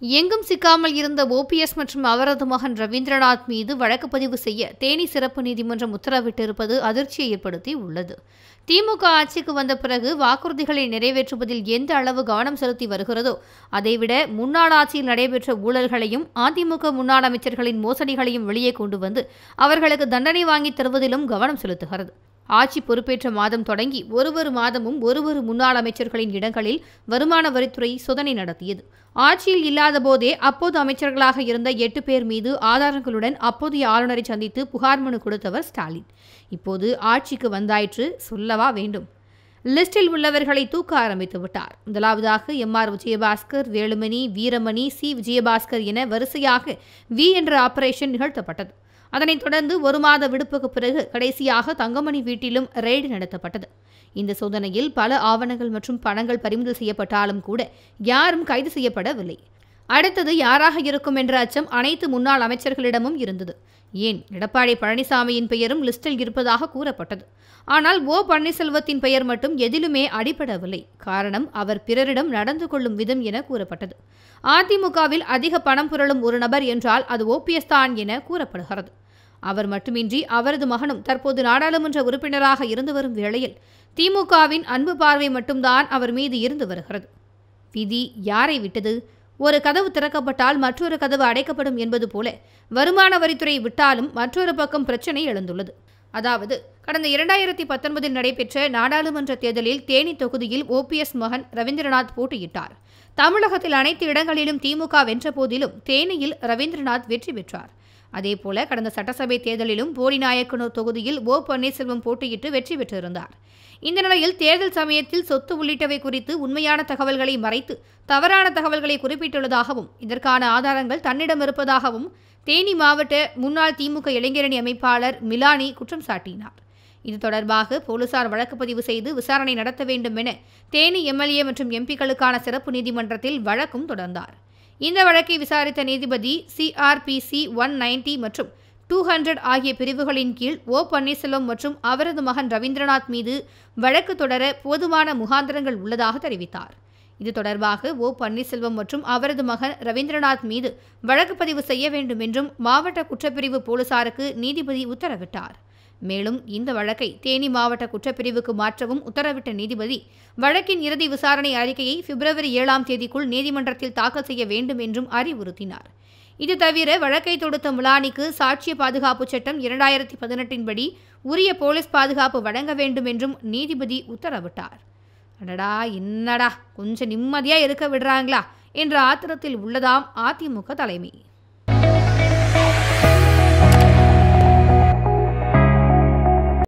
எங்கும் சிக்காமல் இருந்த ஓபிஎஸ் மற்றும் அவரது மகன் ரவீந்திரநாத் மீது வழக்கு பதிவு செய்ய தேனி சிறப்பு நீதிமன்றம் உத்தரவிட்டிருப்பது அதிர்ச்சியை ஏற்படுத்தி உள்ளது திமுக ஆட்சிக்கு வந்த பிறகு வாக்குறுதிகளை நிறைவேற்றுவதில் எந்த அளவு கவனம் செலுத்தி வருகிறதோ அதைவிட முன்னாள் ஆட்சியில் நடைபெற்ற ஊழல்களையும் அதிமுக முன்னாள் அமைச்சர்களின் மோசடிகளையும் வெளியே கொண்டு வந்து அவர்களுக்கு தண்டனை வாங்கி தருவதிலும் கவனம் செலுத்துகிறது ஆட்சி பொறுப்பேற்ற மாதம் தொடங்கி ஒரு ஒரு மாதமும் ஒரு ஒரு முன்னாள் அமைச்சர்களின் இடங்களில் வருமான வரித்துறை சோதனை நடத்தியது ஆட்சியில் இல்லாத போதே அப்போது அமைச்சர்களாக இருந்த எட்டு பேர் மீது ஆதாரங்களுடன் அப்போதைய ஆளுநரை சந்தித்து புகார் மனு கொடுத்தவர் ஸ்டாலின் இப்போது ஆட்சிக்கு வந்தாயிற்று சொல்லவா வேண்டும் லிஸ்டில் உள்ளவர்களை தூக்க ஆரம்பித்து விட்டார் முதலாவதாக M R Vijayabaskar Velumani Veeramani C Vijayabaskar என வரிசையாக வி என்ற ஆபரேஷன் நிகழ்த்தப்பட்டது அதனைத் தொடர்ந்து ஒரு மாத விடுப்புக்கு பிறகு கடைசியாக தங்கமணி வீட்டிலும் ரெய்டு நடத்தப்பட்டது இந்த சோதனையில் பல ஆவணங்கள் மற்றும் பணங்கள் பறிமுதல் செய்யப்பட்டாலும் கூட யாரும் கைது செய்யப்படவில்லை அடுத்தது யாராக இருக்கும் என்ற அச்சம் அனைத்து முன்னாள் அமைச்சர்களிடமும் இருந்தது ஏன் எடப்பாடி பழனிசாமியின் பெயரும் லிஸ்டில் இருப்பதாக கூறப்பட்டது ஆனால் ஓ பன்னீர்செல்வத்தின் பெயர் மட்டும் எதிலுமே அடிபடவில்லை காரணம் அவர் பிறரிடம் நடந்து கொள்ளும் விதம் என கூறப்பட்டது அதிமுகவில் அதிக பணம் புரளும் ஒரு நபர் என்றால் அது ஓபிஎஸ் தான் என கூறப்படுகிறது அவர் மட்டுமின்றி அவரது மகனும் தற்போது நாடாளுமன்ற உறுப்பினராக இருந்து வரும் வேளையில் திமுகவின் அன்பு பார்வை மட்டும்தான் அவர் மீது இருந்து வருகிறது விதி யாரை விட்டது ஒரு கதவு திறக்கப்பட்டால் மற்றொரு கதவு அடைக்கப்படும் என்பது போல வருமான வரித்துறை விட்டாலும் மற்றொரு பக்கம் பிரச்சனை எழுந்துள்ளது அதாவது கடந்த இரண்டாயிரத்தி பத்தொன்பதில் நடைபெற்ற நாடாளுமன்ற தேர்தலில் தேனி தொகுதியில் ஓபிஎஸ் மகன் ரவீந்திரநாத் போட்டியிட்டார் தமிழகத்தில் அனைத்து இடங்களிலும் திமுக வென்ற போதிலும் தேனியில் ரவீந்திரநாத் வெற்றி பெற்றார் அதேபோல கடந்த சட்டசபை தேர்தலிலும் போடிநாயக்கனூர் தொகுதியில் ஓ பன்னீர்செல்வம் போட்டியிட்டு வெற்றி பெற்றிருந்தார் இந்த நிலையில் தேர்தல் சமயத்தில் சொத்து உள்ளிட்டவை குறித்து உண்மையான தகவல்களை மறைத்து தவறான தகவல்களை குறிப்பிட்டுள்ளதாகவும் இதற்கான ஆதாரங்கள் தன்னிடம் இருப்பதாகவும் தேனி மாவட்ட முன்னாள் திமுக இளைஞரணி அமைப்பாளர் மிலானி குற்றம் சாட்டினார் இது தொடர்பாக போலீசார் வழக்கு பதிவு செய்து விசாரணை நடத்த வேண்டும் என தேனி எம்எல்ஏ மற்றும் எம்பிக்களுக்கான சிறப்பு நீதிமன்றத்தில் வழக்கும் தொடர்ந்தார் இந்த வழக்கை விசாரித்த நீதிபதி சிஆர்பிசி ஒன் நைன்டி மற்றும் டூ ஹண்ட்ரட் ஆகிய பிரிவுகளின் கீழ் ஓ பன்னீர்செல்வம் மற்றும் அவரது மகன் ரவீந்திரநாத் மீது வழக்கு தொடர போதுமான முகாந்திரங்கள் உள்ளதாக தெரிவித்தார் இது தொடர்பாக ஓ பன்னீர்செல்வம் மற்றும் அவரது மகன் ரவீந்திரநாத் மீது வழக்கு பதிவு செய்ய வேண்டும் என்றும் மாவட்ட குற்றப்பிரிவு போலீசாருக்கு நீதிபதி உத்தரவிட்டார் மேலும் இந்த வழக்கை தேனி மாவட்ட குற்றப்பிரிவுக்கு மாற்றவும் உத்தரவிட்ட நீதிபதி வழக்கின் இறுதி விசாரணை அறிக்கையை பிப்ரவரி ஏழாம் தேதிக்குள் நீதிமன்றத்தில் தாக்கல் செய்ய வேண்டும் என்றும் அறிவுறுத்தினார் இது தவிர வழக்கை தொடுத்த முலானிக்கு சாட்சிய பாதுகாப்பு சட்டம் இரண்டாயிரத்தி பதினெட்டின் படி உரிய போலீஸ் பாதுகாப்பு வழங்க வேண்டும் என்றும் நீதிபதி உத்தரவிட்டார் அடடா என்னடா கொஞ்சம் நிம்மதியா இருக்க விடுறாங்களா என்ற ஆத்திரத்தில் உள்ளதாம் அதிமுக தலைமை